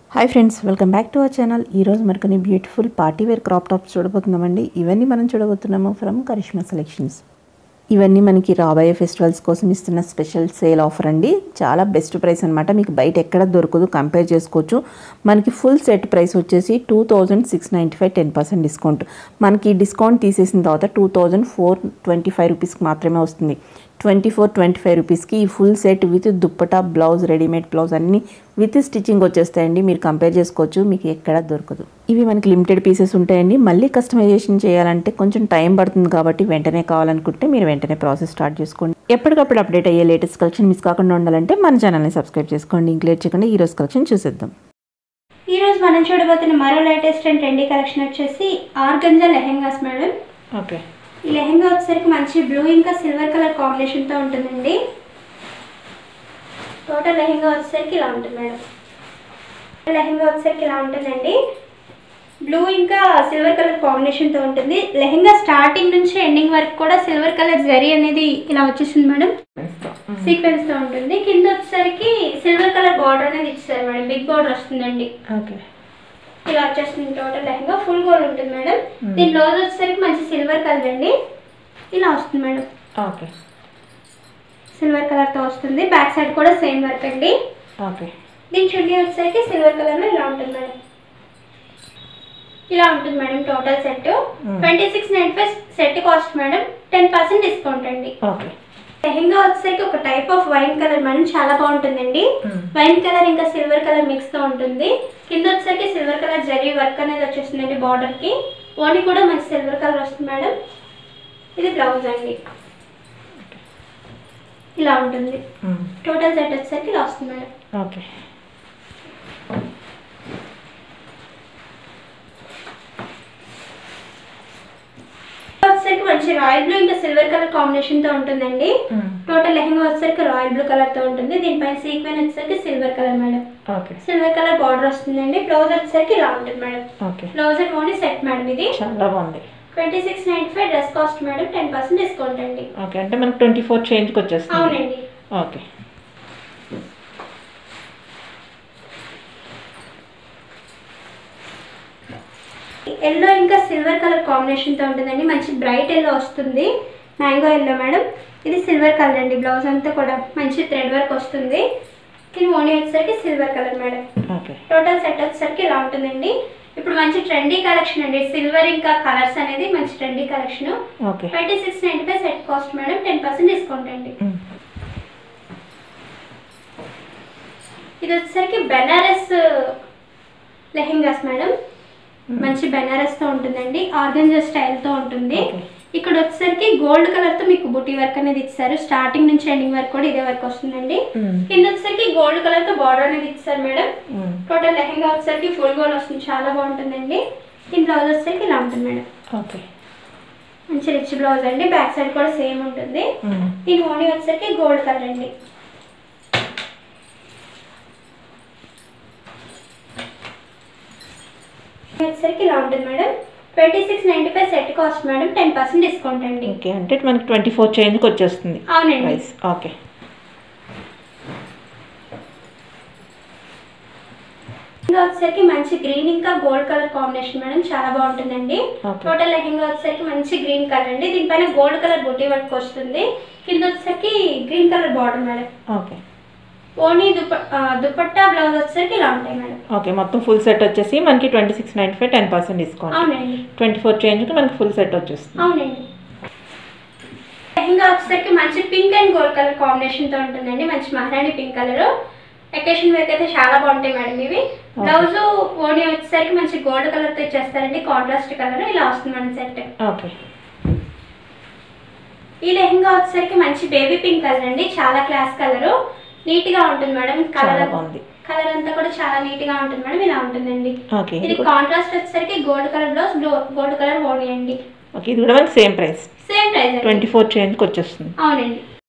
Hi friends welcome back to our channel ఈరోజు మరి కొన్ని beautiful party wear crop tops చూడబోతున్నామండి ఇవన్నీ మనం చూడబోతున్నాము ఫ్రమ్ కరిష్మా సెలెక్షన్స్ ఇవన్నీ మనకి రాబోయే ఫెస్టివల్స్ కోసం ఇస్తున్న స్పెషల్ సేల్ ఆఫర్ అండి చాలా బెస్ట్ ప్రైస్ అనమాట మీకు బయట ఎక్కడ దొరకదు కంపేర్ చేసుకోవచ్చు మనకి ఫుల్ సెట్ ప్రైస్ వచ్చేసి two thousand six ninety five ten percent discount మనకి డిస్కౌంట్ తీసేసిన తర్వాత two thousand four twenty five రూపీస్కి మాత్రమే వస్తుంది ట్వంటీ ఫోర్ ట్వంటీ ఫైవ్ రూపీస్కి ఈ full set with dupatta blouse readymade blouse అన్నీ విత్ స్టిచ్చింగ్ వచ్చేస్తాయండి మీరు కంపేర్ చేసుకోవచ్చు మీకు ఎక్కడ దొరకదు ఇవి మనకి లిమిటెడ్ పీసెస్ ఉంటాయండి మళ్ళీ కస్టమైజేషన్ చేయాలంటే కొంచెం టైం పడుతుంది కాబట్టి వెంటనే కావాలనుకుంటే మీరు వెంటనే ప్రాసెస్ స్టార్ట్ చేసుకోండి ఎప్పటికప్పుడు అప్డేట్ అయ్యే లేటెస్ట్ కలెక్షన్ మిస్ కాకుండా ఉండాలంటే మన ఛానల్ని సబ్స్క్రైబ్ చేసుకోండి ఇంక్లేట్ చేయకుండా ఈ రోజు కలెక్షన్ చూసేద్దాం ఈ రోజు మనం చూడబోతున్న మరో లేటెస్ట్ అండ్ ట్రెండీ కలెక్షన్ వచ్చేసి ఆర్గంజా లెహెంగాస్ మేడం ఓకే ఈ లెహెంగా వచ్చేసరికి మంచి బ్లూ ఇంకా సిల్వర్ కలర్ కాంబినేషన్తో ఉంటుందండి టోటల్ లెహెంగా వచ్చేసరికి ఇలా ఉంటుంది మేడం లెహెంగా వచ్చేసరికి ఇలా ఉంటుందండి బ్లూ ఇంకా సిల్వర్ కలర్ కాంబినేషన్తో ఉంటుంది లెహెంగా స్టార్టింగ్ నుంచి ఎండింగ్ వరకు కూడా సిల్వర్ కలర్ జరీ అనేది ఇలా వచ్చేసింది మేడం సీక్వెన్స్ తో ఉంటుంది కింద వచ్చేసరికి సిల్వర్ కలర్ బార్డర్ అనేది ఇచ్చారు మేడం బిగ్ బార్డర్ వస్తుందండి ఓకే ఇలా వచ్చేస్తుంది టోటల్ లెహంగా ఫుల్ గోల్డ్ ఉంటుంది మేడం దీని బ్లౌజ్ వచ్చేసరికి మంచి సిల్వర్ కలర్ అండి ఇలా వస్తుంది మేడం ఓకే సిల్వర్ కలర్ తో వస్తుంది బ్యాక్ సైడ్ కూడా సేమ్ వర్క్ అండి ఓకే దీని చున్నీ వచ్చేసరికి సిల్వర్ కలర్ లో ఇలా ఉంటుంది మేడం ఇలా ఉంటుంది madam total set twenty six nine five set cost madam ten percent discount అండి ఓకే లెహెంగా వచ్చేసరికి ఒక type of wine colour madam చాలా బాగుంటుందండి వైన్ కలర్ ఇంకా సిల్వర్ కలర్ మిక్స్ తో ఉంటుంది కింద వచ్చేసరికి సిల్వర్ కలర్ జరీ వర్క్ అనేది వచ్చేస్తుందండి బార్డర్ కి ఓని కూడా మంచి సిల్వర్ కలర్ వస్తుంది మేడం ఇది బ్లౌజ్ అండి ఇలా ఉంటుంది టోటల్ సెట్ వచ్చేసరికి ఇలా వస్తుంది మేడం ఓకే వచ్చేసరికి మంచి రాయల్ బ్లూ ఇంకా సిల్వర్ కలర్ కాంబినేషన్ తో ఉంటుందండి టోటల్ లెహంగా వచ్చేసరికి రాయల్ బ్లూ కలర్ తో ఉంటుంది దీనిపైన సీక్వెన్ వచ్చేసరికి silver colour madam okay silver colour border వస్తుందండి బ్లౌజ్ వచ్చేసరికి ఇలా ఉంటుంది madam okay blouse and only set madam ఇది చాలా బాగుంది twenty six ninety five dress cost madam ten percent discount అండి ఓకే అంటే మనకు ట్వంటీ ఫోర్ చేంజ్కి వచ్చేస్తుంది అవునండి ఓకే ఎల్లో ఇంకా సిల్వర్ కలర్ కాంబినేషన్ తో ఉంటుందండి మంచి బ్రైట్ ఎల్లో వస్తుంది మ్యాంగో ఎల్లో మేడం ఇది సిల్వర్ కలర్ అండి బ్లౌజ్ అంతా కూడా మంచి థ్రెడ్ వర్క్ వస్తుంది దీని ఓనీ వచ్చేసరికి silver colour madam okay total set వచ్చేసరికి ఇలా ఉంటుందండి ఇప్పుడు మంచి ట్రెండీ కలెక్షన్ అండి సిల్వర్ ఇంకా కలర్స్ అనేది మంచి trendy collection okay twenty six ninety five set cost madam ten percent discount అండి ఇది వచ్చేసరికి బెనారస్ లెహెంగాస్ మేడం మంచి బెనారస్ తో ఉంటుందండి ఆర్గంజా స్టైల్ తో ఉంటుంది Okay. ఇక్కడ వచ్చేసరికి గోల్డ్ కలర్ తో మీకు బుటీ వర్క్ అనేది ఇచ్చారు స్టార్టింగ్ నుంచి ఎండింగ్ వరకు కూడా ఇదే వర్క్ వస్తుందండి కింద వచ్చేసరికి గోల్డ్ కలర్ తో బార్డర్ అనేది ఇచ్చారు మేడం టోటల్ లెహెంగా వచ్చేసరికి ఫుల్ గోల్డ్ వస్తుంది చాలా బాగుంటుందండి దీని బ్లౌజ్ వచ్చేసరికి ఇలా ఉంటుంది మేడం ఓకే మంచి రిచ్ బ్లౌజ్ అండి బ్యాక్ సైడ్ కూడా సేమ్ ఉంటుంది దీని ఓనీ వచ్చేసరికి గోల్డ్ కలర్ అండి ఇది వచ్చేసరికి ఇలా ఉంటుంది madam twenty six ninety five set cost madam ten percent discount అండి ఓకే అంటే మనకి ట్వంటీ ఫోర్ చేంజ్కి వచ్చేస్తుంది అవునండి ప్రైస్ ఓకే లెహంగా వచ్చేసరికి మంచి గ్రీన్ ఇంకా గోల్డ్ కలర్ కాంబినేషన్ మేడం చాలా బాగుంటుందండి Okay. టోటల్ లెహంగా వచ్చేసరికి మంచి గ్రీన్ కలర్ అండి దీనిపైన గోల్డ్ కలర్ బుట్టి వర్క్ వస్తుంది కింద వచ్చేసరికి green colour border madam okay ఓనీ దుప్ప ఆ, దుపట్టా బ్లౌజ్ వచ్చేసరికి ఇలా ఉంటాయి మేడం ఓకే మొత్తం ఫుల్ సెట్ వచ్చేసి మనకి twenty six ninety five ten percent discount అవునండి ట్వంటీ ఫోర్ చేంజ్కి మనకి ఫుల్ సెట్ వచ్చేస్తుంది అవునండి లెహంగా వచ్చేసరికి మంచి pink and gold colour combination తో ఉంటుందండి మంచి మహారాణి పింక్ కలర్ అకేషన్ వేర్ అయితే చాలా బాగుంటాయి మేడం ఇవి బ్లౌజ్ ఓనీ వచ్చేసరికి మంచి గోల్డ్ కలర్ తో ఇచ్చేస్తారండి కాంట్రాస్ట్ కలర్ ఇలా వస్తుంది మన సెట్ ఓకే ఈ లెహంగా వచ్చేసరికి మంచి బేబీ పింక్ కలర్ అండి చాలా క్లాస్ కలర్ నీట్ గా ఉంటుంది మేడం చాలా కలర్ బాగుంది కలర్ అంతా కూడా చాలా నీట్ గా ఉంటుంది మేడం ఇలా ఉంటుందండి ఓకే ఇది ఇది కూడా కాంట్రాస్ట్ వచ్చేసరికి gold colour blouse gold colour ఓనీ అండి ఓకే ఇది కూడా మనకి same price same price twenty four చేంజ్కి వచ్చేస్తుంది అవునండి